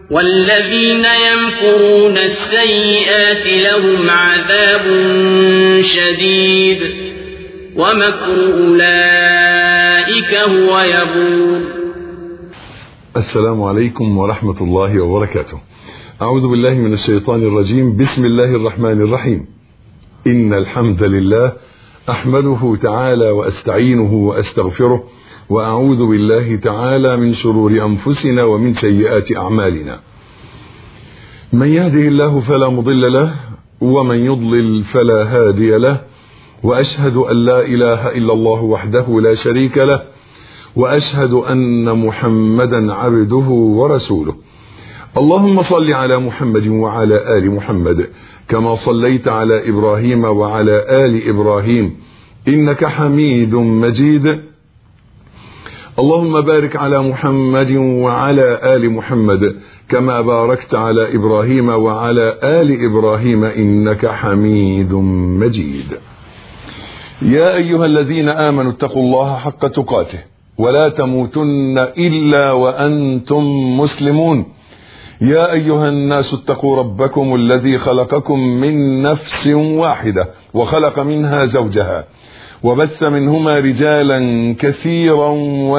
والذين يمكرون السيئات لهم عذاب شديد ومكر أولئك هو يبور السلام عليكم ورحمة الله وبركاته أعوذ بالله من الشيطان الرجيم بسم الله الرحمن الرحيم إن الحمد لله أحمده تعالى وأستعينه وأستغفره وأعوذ بالله تعالى من شرور أنفسنا ومن سيئات أعمالنا من يهده الله فلا مضل له ومن يضلل فلا هادي له وأشهد أن لا إله إلا الله وحده لا شريك له وأشهد أن محمدا عبده ورسوله اللهم صل على محمد وعلى آل محمد كما صليت على إبراهيم وعلى آل إبراهيم إنك حميد مجيد اللهم بارك على محمد وعلى آل محمد كما باركت على إبراهيم وعلى آل إبراهيم إنك حميد مجيد يا أيها الذين آمنوا اتقوا الله حق تقاته ولا تموتن إلا وأنتم مسلمون يا أيها الناس اتقوا ربكم الذي خلقكم من نفس واحدة وخلق منها زوجها وبث منهما رجالا كثيرا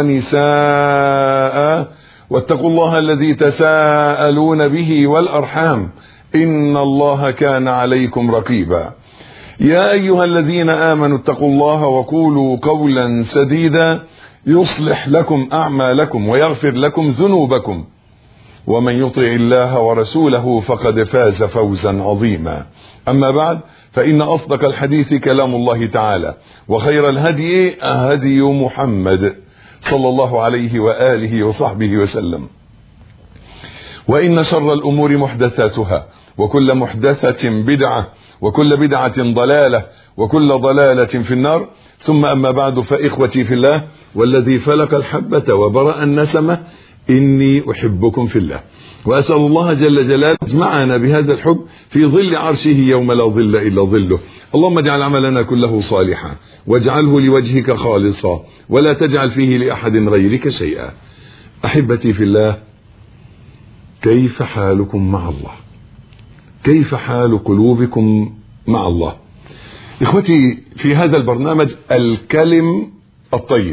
ونساء واتقوا الله الذي تساءلون به والأرحام إن الله كان عليكم رقيبا يا أيها الذين آمنوا اتقوا الله وقولوا قولا سديدا يصلح لكم أعمالكم ويغفر لكم ذنوبكم ومن يطع الله ورسوله فقد فاز فوزا عظيما أما بعد فإن أصدق الحديث كلام الله تعالى وخير الهدي هدي محمد صلى الله عليه وآله وصحبه وسلم وإن شر الأمور محدثاتها وكل محدثة بدعة وكل بدعة ضلالة وكل ضلالة في النار ثم أما بعد فإخوتي في الله والذي فلق الحبة وبرأ النسمة إني أحبكم في الله وأسأل الله جل جلاله اجمعنا بهذا الحب في ظل عرشه يوم لا ظل إلا ظله اللهم اجعل عملنا كله صالحا واجعله لوجهك خالصا ولا تجعل فيه لأحد غيرك شيئا أحبتي في الله كيف حالكم مع الله كيف حال قلوبكم مع الله إخوتي في هذا البرنامج الكلم الطيب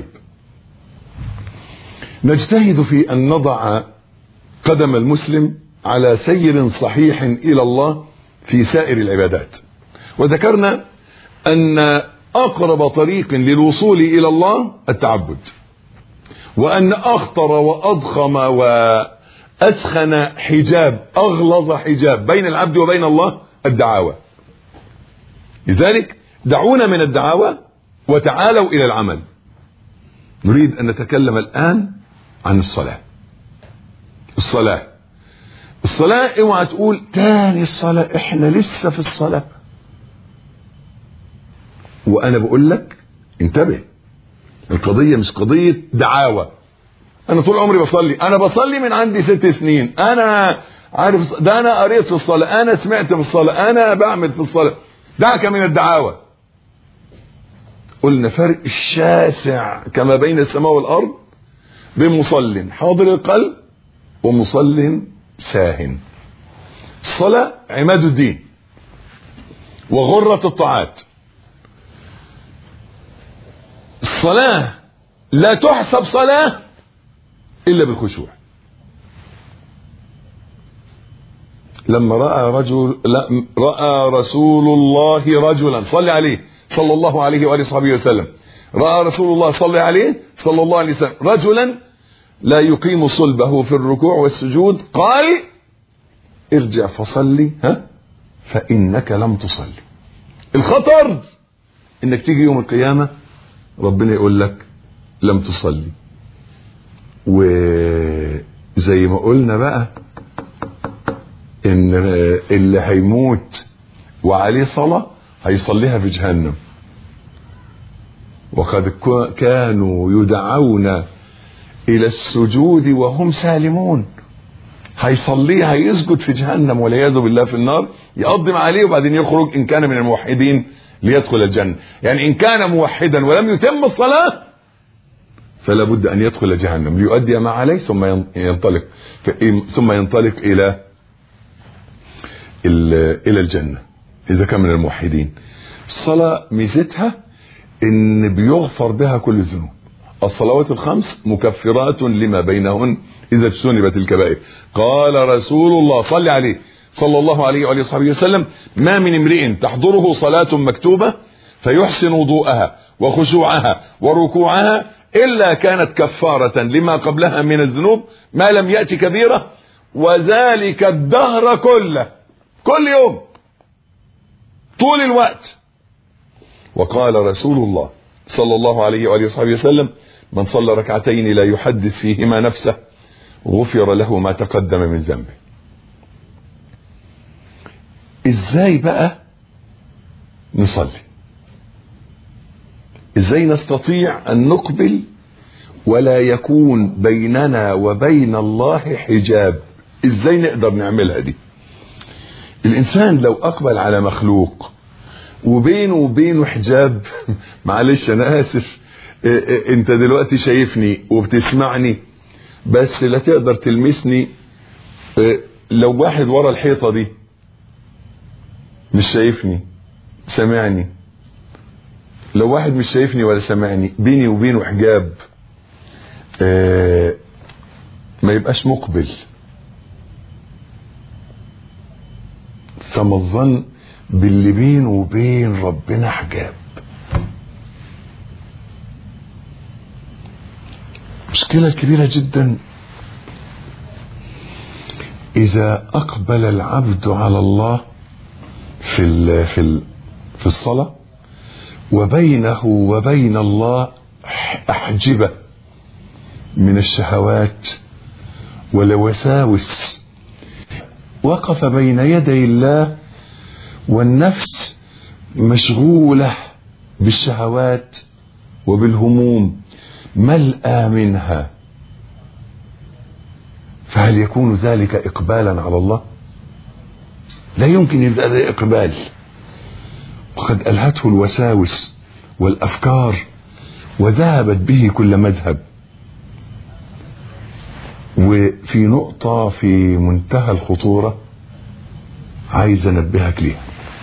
نجتهد في أن نضع قدم المسلم على سير صحيح إلى الله في سائر العبادات وذكرنا أن أقرب طريق للوصول إلى الله التعبد وأن أخطر وأضخم وأسخن حجاب أغلظ حجاب بين العبد وبين الله الدعاوى لذلك دعونا من الدعاوى وتعالوا إلى العمل نريد أن نتكلم الآن عن الصلاة الصلاة الصلاة اوعى تقول تاني الصلاة احنا لسه في الصلاة وانا بقول لك انتبه القضية مش قضية دعاوى انا طول عمري بصلي انا بصلي من عندي ست سنين انا عارف ده انا قريت في الصلاة انا سمعت في الصلاة انا بعمل في الصلاة دعك من الدعاوى قلنا فرق الشاسع كما بين السماء والارض بين مصل حاضر القلب ومصل ساهن الصلاة عماد الدين وغرة الطاعات الصلاة لا تحسب صلاة إلا بالخشوع لما رأى رجل لا رأى رسول الله رجلا صلى عليه صلى الله عليه وآله وصحبه وسلم رأى رسول الله صلى عليه صلى الله عليه وسلم رجلا لا يقيم صلبه في الركوع والسجود قال ارجع فصلي ها فإنك لم تصلي الخطر انك تيجي يوم القيامة ربنا يقول لك لم تصلي وزي ما قلنا بقى ان اللي هيموت وعليه صلاة هيصليها في جهنم وقد كانوا يدعون الى السجود وهم سالمون هيصليها هيسجد في جهنم والعياذ بالله في النار يقدم عليه وبعدين يخرج ان كان من الموحدين ليدخل الجنه يعني ان كان موحدا ولم يتم الصلاه فلا بد أن يدخل جهنم ليؤدي ما عليه ثم ينطلق ثم ينطلق إلى إلى الجنة إذا كان من الموحدين الصلاة ميزتها إن بيغفر بها كل الذنوب الصلوات الخمس مكفرات لما بينهن إذا اجتنبت الكبائر قال رسول الله صل عليه صلى الله عليه وآله وصحبه وسلم ما من امرئ تحضره صلاة مكتوبة فيحسن وضوءها وخشوعها وركوعها إلا كانت كفارة لما قبلها من الذنوب ما لم يأتي كبيرة وذلك الدهر كله كل يوم طول الوقت وقال رسول الله صلى الله عليه وآله وصحبه وسلم من صلى ركعتين لا يحدث فيهما نفسه غفر له ما تقدم من ذنبه ازاي بقى نصلي ازاي نستطيع ان نقبل ولا يكون بيننا وبين الله حجاب ازاي نقدر نعملها دي الانسان لو اقبل على مخلوق وبينه وبينه حجاب معلش انا اسف انت دلوقتي شايفني وبتسمعني بس لا تقدر تلمسني لو واحد ورا الحيطة دي مش شايفني سامعني لو واحد مش شايفني ولا سامعني بيني وبينه حجاب ما يبقاش مقبل فما الظن باللي بينه وبين ربنا حجاب مشكلة كبيرة جدا إذا أقبل العبد على الله في ال في ال في الصلاة وبينه وبين الله أحجبة من الشهوات والوساوس وقف بين يدي الله والنفس مشغولة بالشهوات وبالهموم ملأى منها فهل يكون ذلك إقبالا على الله لا يمكن يبقى ذلك إقبال وقد ألهته الوساوس والأفكار وذهبت به كل مذهب وفي نقطة في منتهى الخطورة عايز أنبهك ليها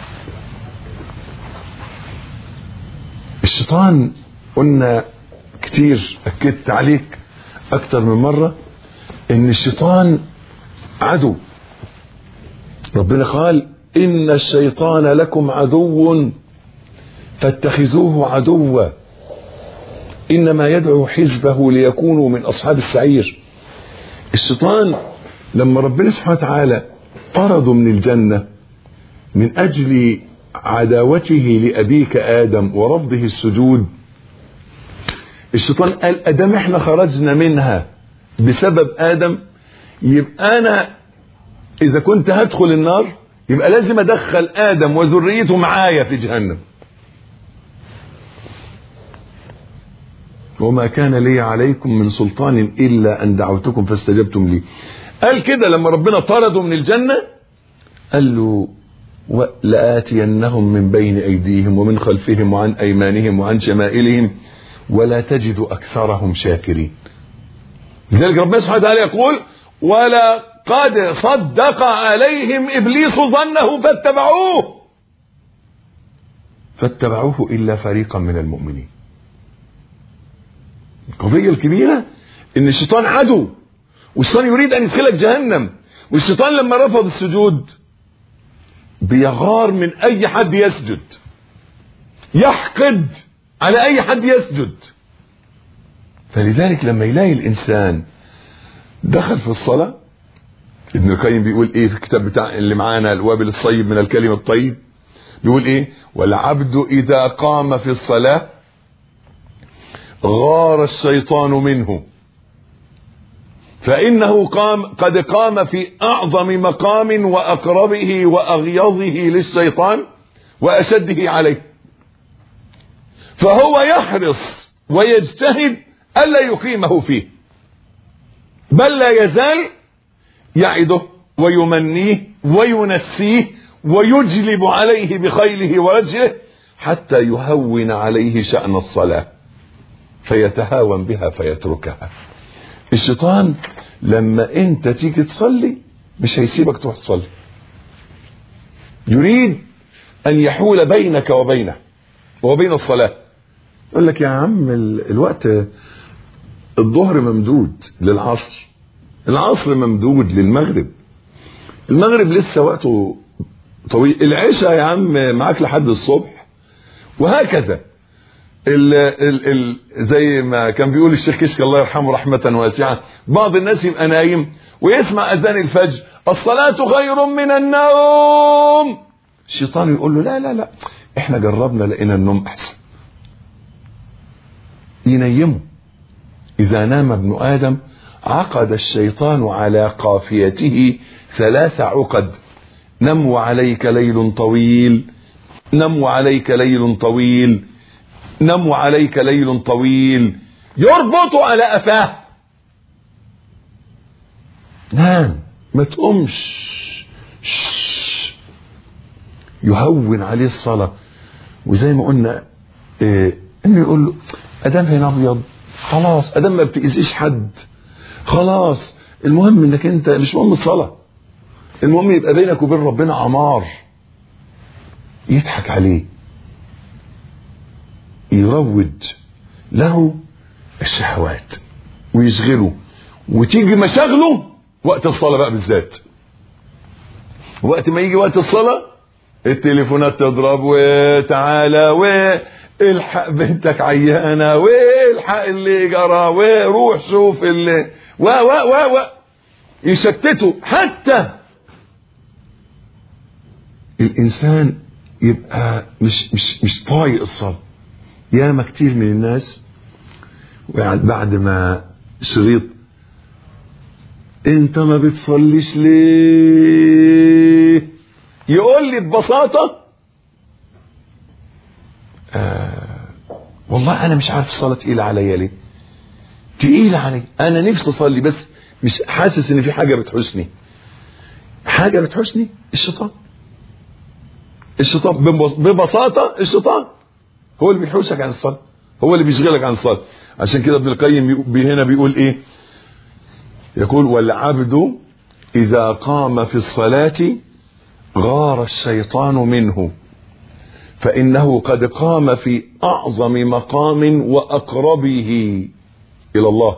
الشيطان قلنا كتير أكدت عليك أكتر من مرة إن الشيطان عدو ربنا قال إن الشيطان لكم عدو فاتخذوه عدوا إنما يدعو حزبه ليكونوا من أصحاب السعير الشيطان لما ربنا سبحانه وتعالى طرده من الجنة من أجل عداوته لأبيك آدم ورفضه السجود الشيطان قال أدام احنا خرجنا منها بسبب آدم يبقى أنا إذا كنت هدخل النار يبقى لازم أدخل آدم وذريته معايا في جهنم وما كان لي عليكم من سلطان إلا أن دعوتكم فاستجبتم لي قال كده لما ربنا طرده من الجنة قال له لآتينهم من بين أيديهم ومن خلفهم وعن أيمانهم وعن شمائلهم ولا تجد أكثرهم شاكرين لذلك ربنا سبحانه وتعالى يقول ولقد صدق عليهم إبليس ظنه فاتبعوه فاتبعوه إلا فريقا من المؤمنين القضية الكبيرة ان الشيطان عدو والشيطان يريد ان يدخلك جهنم والشيطان لما رفض السجود بيغار من اي حد يسجد يحقد على اي حد يسجد فلذلك لما يلاقي الانسان دخل في الصلاة ابن القيم بيقول ايه في الكتاب بتاع اللي معانا الوابل الصيب من الكلم الطيب بيقول ايه والعبد اذا قام في الصلاه غار الشيطان منه فإنه قام قد قام في أعظم مقام وأقربه وأغيظه للشيطان وأشده عليه فهو يحرص ويجتهد ألا يقيمه فيه بل لا يزال يعده ويمنيه وينسيه ويجلب عليه بخيله ورجله حتى يهون عليه شأن الصلاه فيتهاون بها فيتركها الشيطان لما انت تيجي تصلي مش هيسيبك تروح تصلي يريد ان يحول بينك وبينه وبين الصلاة يقول لك يا عم ال- الوقت الظهر ممدود للعصر العصر ممدود للمغرب المغرب لسه وقته طويل العشاء يا عم معاك لحد الصبح وهكذا ال ال ال زي ما كان بيقول الشيخ كشك الله يرحمه رحمة واسعة بعض الناس يبقى نايم ويسمع أذان الفجر الصلاة خير من النوم الشيطان يقول له لا لا لا احنا جربنا لقينا النوم أحسن ينيمه إذا نام ابن آدم عقد الشيطان على قافيته ثلاث عقد نم وعليك ليل طويل نم وعليك ليل طويل نم وعليك ليل طويل يربط على أفاه نام ما تقومش شش. يهون عليه الصلاة وزي ما قلنا إيه انه يقول له ادام هنا ابيض خلاص ادام ما بتأذيش حد خلاص المهم انك انت مش مهم الصلاة المهم يبقى بينك وبين ربنا عمار يضحك عليه يروج له الشهوات ويشغله وتيجي مشاغله وقت الصلاة بقى بالذات وقت ما يجي وقت الصلاة التليفونات تضرب وتعالى والحق بنتك عيانة والحق اللي جرى وروح شوف اللي و و و و يشتتوا حتى الإنسان يبقى مش مش مش طايق الصلاة ياما كتير من الناس بعد ما شريط انت ما بتصليش ليه يقول لي ببساطة آه والله انا مش عارف الصلاة تقيلة عليا ليه تقيلة علي انا نفسي اصلي بس مش حاسس ان في حاجة بتحوشني حاجة بتحوشني الشيطان الشيطان ببس- ببساطة الشيطان هو اللي بيحوشك عن الصلاة هو اللي بيشغلك عن الصلاة عشان كده ابن القيم بيقو- بي- هنا بيقول ايه يقول والعبد اذا قام في الصلاة غار الشيطان منه فانه قد قام في اعظم مقام واقربه الى الله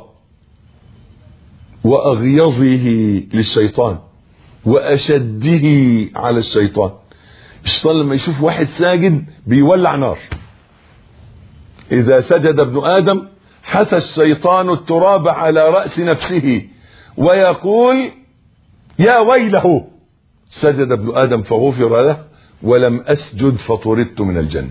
واغيظه للشيطان واشده على الشيطان الشيطان لما يشوف واحد ساجد بيولع نار إذا سجد ابن آدم حثى الشيطان التراب على رأس نفسه ويقول يا ويله سجد ابن آدم فغفر له ولم أسجد فطردت من الجنة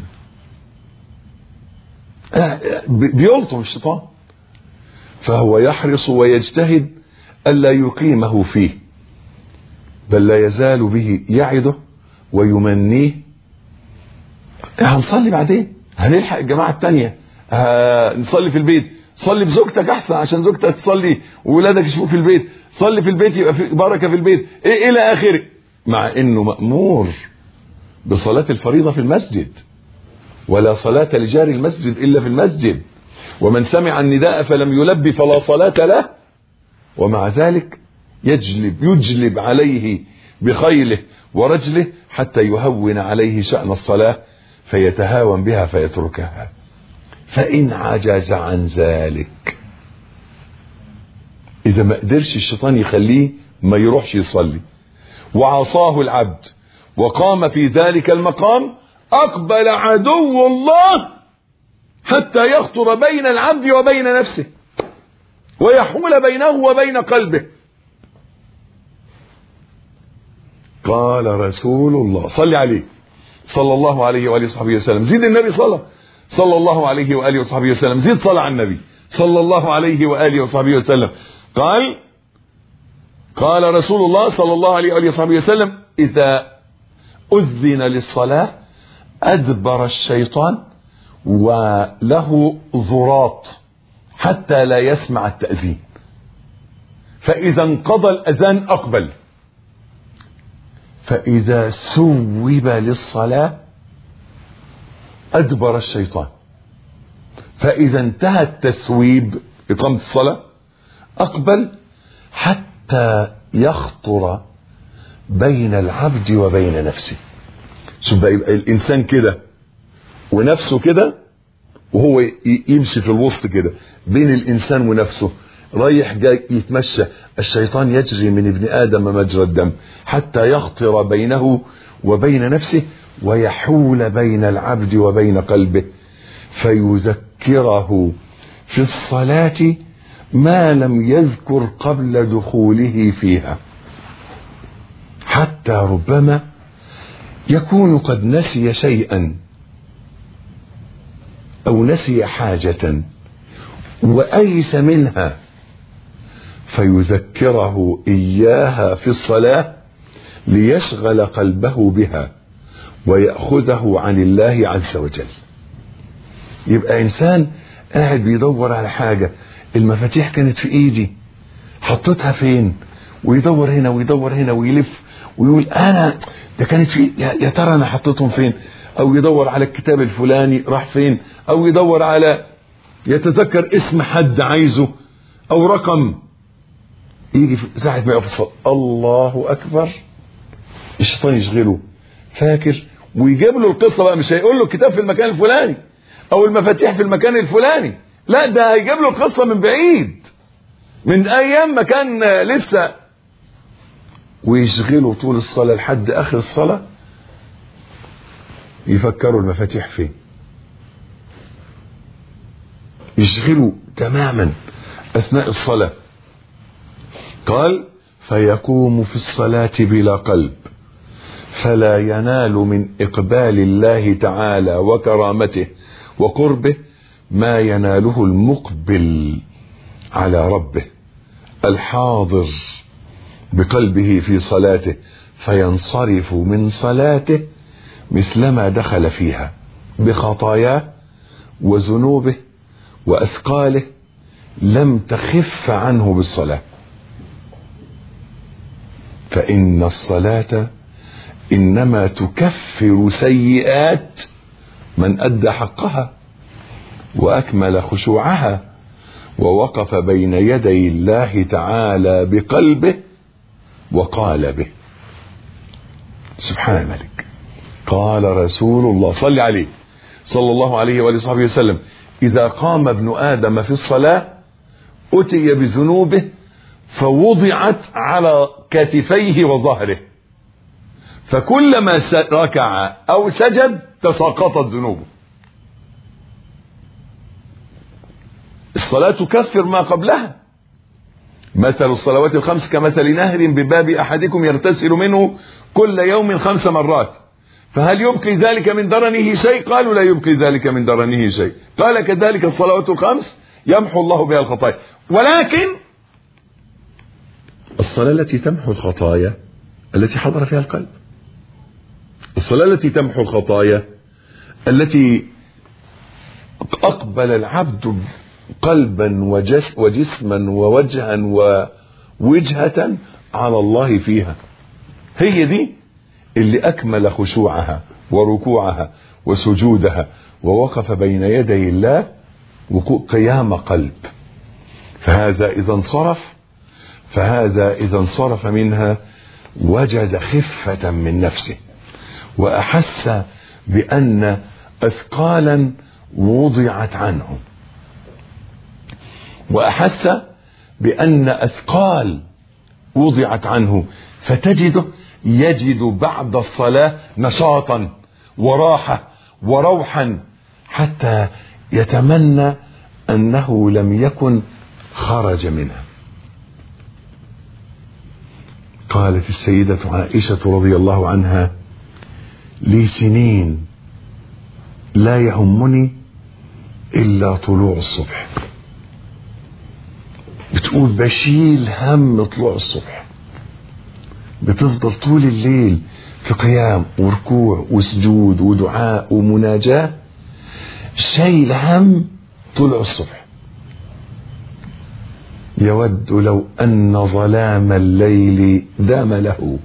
آه، بي- بيلطم الشيطان فهو يحرص ويجتهد ألا يقيمه فيه بل لا يزال به يعده ويمنيه هنصلي بعدين هنلحق الجماعة التانية آه نصلي في البيت صلي بزوجتك احسن عشان زوجتك تصلي وولادك يشوفوك في البيت صلي في البيت يبقى في بركة في البيت إيه الى اخره مع انه مأمور بصلاة الفريضة في المسجد ولا صلاة لجار المسجد الا في المسجد ومن سمع النداء فلم يلبي فلا صلاة له ومع ذلك يجلب يجلب عليه بخيله ورجله حتى يهون عليه شأن الصلاة فيتهاون بها فيتركها فإن عجز عن ذلك إذا ما قدرش الشيطان يخليه ما يروحش يصلي وعصاه العبد وقام في ذلك المقام أقبل عدو الله حتى يخطر بين العبد وبين نفسه ويحول بينه وبين قلبه قال رسول الله صل عليه صلى الله عليه وآله وصحبه وسلم زيد النبي صلى صلى الله عليه وآله وصحبه وسلم زيد صلى على النبي صلى الله عليه وآله وصحبه وسلم قال قال رسول الله صلى الله عليه وآله وصحبه وسلم إذا أذن للصلاة أدبر الشيطان وله ضراط حتى لا يسمع التأذين فإذا انقضى الأذان أقبل فإذا سوب للصلاة أدبر الشيطان فإذا انتهى التسويب إقامة الصلاة أقبل حتى يخطر بين العبد وبين نفسه شوف بقى يبقى الإنسان كده ونفسه كده وهو يمشي في الوسط كده بين الإنسان ونفسه رايح جاي يتمشى الشيطان يجري من ابن آدم مجرى الدم حتى يخطر بينه وبين نفسه ويحول بين العبد وبين قلبه فيذكره في الصلاة ما لم يذكر قبل دخوله فيها حتى ربما يكون قد نسي شيئا او نسي حاجة وايس منها فيذكره اياها في الصلاة ليشغل قلبه بها ويأخذه عن الله عز وجل يبقى انسان قاعد بيدور على حاجة المفاتيح كانت في ايدي حطيتها فين ويدور هنا ويدور هنا ويلف ويقول انا ده كانت في يا ترى انا حطيتهم فين او يدور على الكتاب الفلاني راح فين او يدور على يتذكر اسم حد عايزه او رقم يجي في ساعة ما يقف الصلاة الله اكبر الشيطان يشغله فاكر ويجيب له القصة بقى مش هيقول له الكتاب في المكان الفلاني او المفاتيح في المكان الفلاني لا ده هيجيب له القصة من بعيد من ايام ما كان لسه ويشغله طول الصلاة لحد اخر الصلاة يفكروا المفاتيح فين يشغلوا تماما اثناء الصلاة قال فيقوم في الصلاة بلا قلب فلا ينال من اقبال الله تعالى وكرامته وقربه ما يناله المقبل على ربه الحاضر بقلبه في صلاته فينصرف من صلاته مثلما دخل فيها بخطاياه وذنوبه واثقاله لم تخف عنه بالصلاه فان الصلاه انما تكفر سيئات من ادى حقها واكمل خشوعها ووقف بين يدي الله تعالى بقلبه وقال به سبحان الملك قال رسول الله صلى عليه صلى الله عليه وآله وصحبه وسلم إذا قام ابن آدم في الصلاة أتي بذنوبه فوضعت على كتفيه وظهره فكلما ركع أو سجد تساقطت ذنوبه الصلاة تكفر ما قبلها مثل الصلوات الخمس كمثل نهر بباب أحدكم يغتسل منه كل يوم خمس مرات فهل يبقي ذلك من درنه شيء قالوا لا يبقي ذلك من درنه شيء قال كذلك الصلوات الخمس يمحو الله بها الخطايا ولكن الصلاة التي تمحو الخطايا التي حضر فيها القلب الصلاة التي تمحو الخطايا التي أقبل العبد قلبا وجس وجسما ووجها ووجهة على الله فيها هي دي اللي أكمل خشوعها وركوعها وسجودها ووقف بين يدي الله قيام قلب فهذا إذا انصرف فهذا إذا انصرف منها وجد خفة من نفسه وأحس بأن أثقالا وضعت عنه وأحس بأن أثقال وضعت عنه فتجده يجد بعد الصلاة نشاطا وراحة وروحا حتى يتمنى أنه لم يكن خرج منها قالت السيدة عائشة رضي الله عنها لي سنين لا يهمني إلا طلوع الصبح بتقول بشيل هم طلوع الصبح بتفضل طول الليل في قيام وركوع وسجود ودعاء ومناجاة شايل هم طلوع الصبح يود لو أن ظلام الليل دام له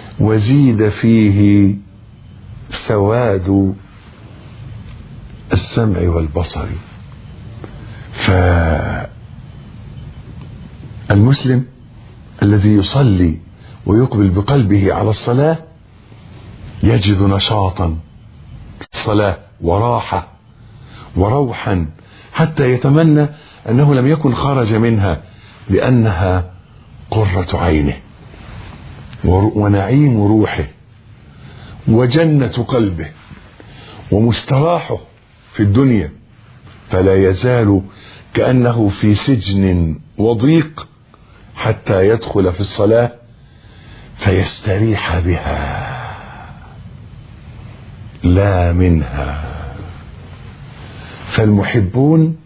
وزيد فيه سواد والسمع والبصر فالمسلم الذي يصلي ويقبل بقلبه على الصلاة يجد نشاطا في الصلاة وراحة وروحا حتى يتمنى أنه لم يكن خرج منها لأنها قرة عينه ونعيم روحه وجنة قلبه ومستراحه في الدنيا فلا يزال كأنه في سجن وضيق حتى يدخل في الصلاة فيستريح بها لا منها فالمحبون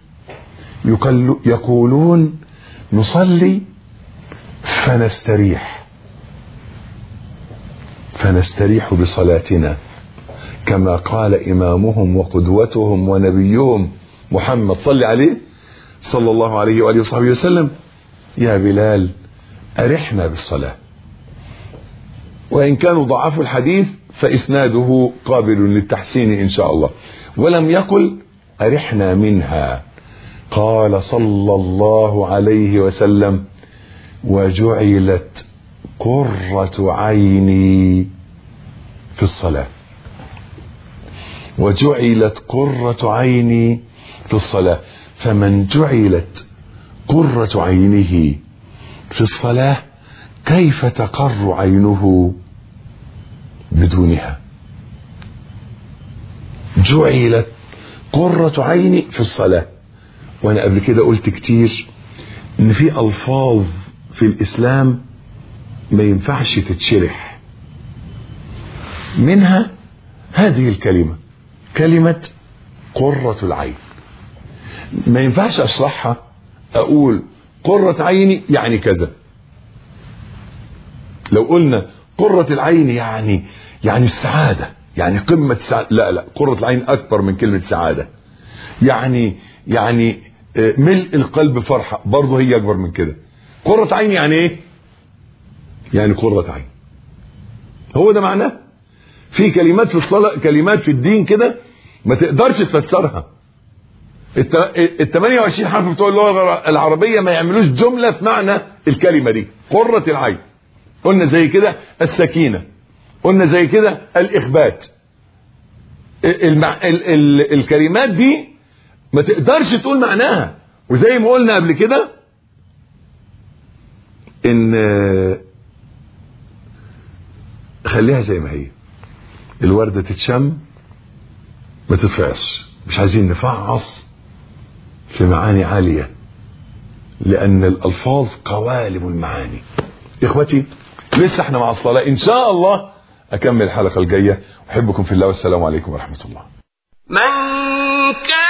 يقولون نصلي فنستريح فنستريح بصلاتنا كما قال إمامهم وقدوتهم ونبيهم محمد صلى عليه صلى الله عليه وآله وصحبه وسلم يا بلال أرحنا بالصلاة وإن كانوا ضعفوا الحديث فإسناده قابل للتحسين إن شاء الله ولم يقل أرحنا منها قال صلى الله عليه وسلم وجعلت قرة عيني في الصلاة وجعلت قرة عيني في الصلاة فمن جعلت قرة عينه في الصلاة كيف تقر عينه بدونها جعلت قرة عيني في الصلاة وانا قبل كده قلت كتير ان في الفاظ في الاسلام ما ينفعش تتشرح منها هذه الكلمة كلمة قرة العين ما ينفعش اشرحها اقول قرة عيني يعني كذا لو قلنا قرة العين يعني يعني السعادة يعني قمة السعادة لا لا قرة العين أكبر من كلمة سعادة يعني يعني ملء القلب فرحة برضه هي أكبر من كده قرة عين يعني إيه؟ يعني قرة عين هو ده معناه في كلمات في الصلاة كلمات في الدين كده ما تقدرش تفسرها ال 28 حرف بتوع اللغة العربية ما يعملوش جملة في معنى الكلمة دي قرة العين قلنا زي كده السكينة قلنا زي كده الإخبات المع... ال... ال... الكلمات دي ما تقدرش تقول معناها وزي ما قلنا قبل كده ان خليها زي ما هي الوردة تتشم ما تتفعص مش عايزين نفعص في معاني عالية لأن الألفاظ قوالب المعاني إخوتي لسه احنا مع الصلاة إن شاء الله أكمل الحلقة الجاية أحبكم في الله والسلام عليكم ورحمة الله من كان